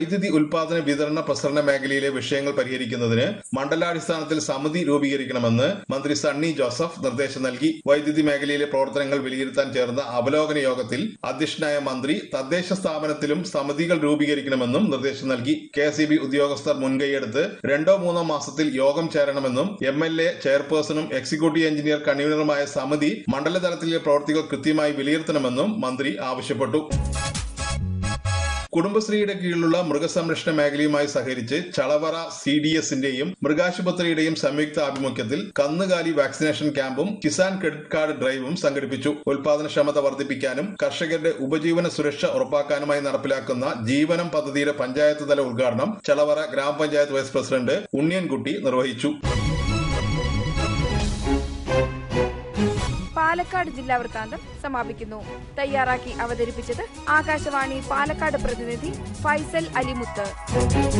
വൈദ്യുതി ഉൽപാദന വിതരണ പ്രസരണ മേഖലയിലെ വിഷയങ്ങൾ പരിഹരിക്കുന്നതിന് മണ്ഡലാടിസ്ഥാനത്തിൽ സമിതി രൂപീകരിക്കണമെന്ന് മന്ത്രി സണ്ണി ജോസഫ് നിർദ്ദേശം നൽകി വൈദ്യുതി മേഖലയിലെ പ്രവർത്തനങ്ങൾ വിലയിരുത്താൻ ചേർന്ന അവലോകന യോഗത്തിൽ അധ്യക്ഷനായ മന്ത്രി തദ്ദേശ സ്ഥാപനത്തിലും സമിതികൾ രൂപീകരിക്കണമെന്നും നിർദ്ദേശം നൽകി കെ എസ് ഉദ്യോഗസ്ഥർ മുൻകൈയെടുത്ത് രണ്ടോ മൂന്നോ മാസത്തിൽ യോഗം ചേരണമെന്നും എം എൽ എ ചെയർപേഴ്സണും എക്സിക്യൂട്ടീവ് എഞ്ചിനീയർ കൺവീനറുമായ സമിതി മണ്ഡലതലത്തിലെ പ്രവർത്തികൾ കൃത്യമായി വിലയിരുത്തണമെന്നും മന്ത്രി ആവശ്യപ്പെട്ടു കുടുംബശ്രീയുടെ കീഴിലുള്ള മൃഗസംരക്ഷണ മേഖലയുമായി സഹകരിച്ച് ചളവറ സി ഡി എസിന്റെയും മൃഗാശുപത്രിയുടെയും സംയുക്ത ആഭിമുഖ്യത്തിൽ കന്നുകാലി വാക്സിനേഷൻ ക്യാമ്പും കിസാൻ ക്രെഡിറ്റ് കാർഡ് ഡ്രൈവും സംഘടിപ്പിച്ചു ഉൽപാദനക്ഷമത വർദ്ധിപ്പിക്കാനും കർഷകരുടെ ഉപജീവന സുരക്ഷ ഉറപ്പാക്കാനുമായി നടപ്പിലാക്കുന്ന ജീവനം പദ്ധതിയുടെ പഞ്ചായത്ത് തല ഉദ്ഘാടനം ചളവറ ഗ്രാമപഞ്ചായത്ത് വൈസ് പ്രസിഡന്റ് ഉണ്ണിയൻകുട്ടി നിർവഹിച്ചു പാലക്കാട് ജില്ലാ വൃത്താന്തം സമാപിക്കുന്നു തയ്യാറാക്കി അവതരിപ്പിച്ചത് ആകാശവാണി പാലക്കാട് പ്രതിനിധി ഫൈസൽ അലിമുത്ത്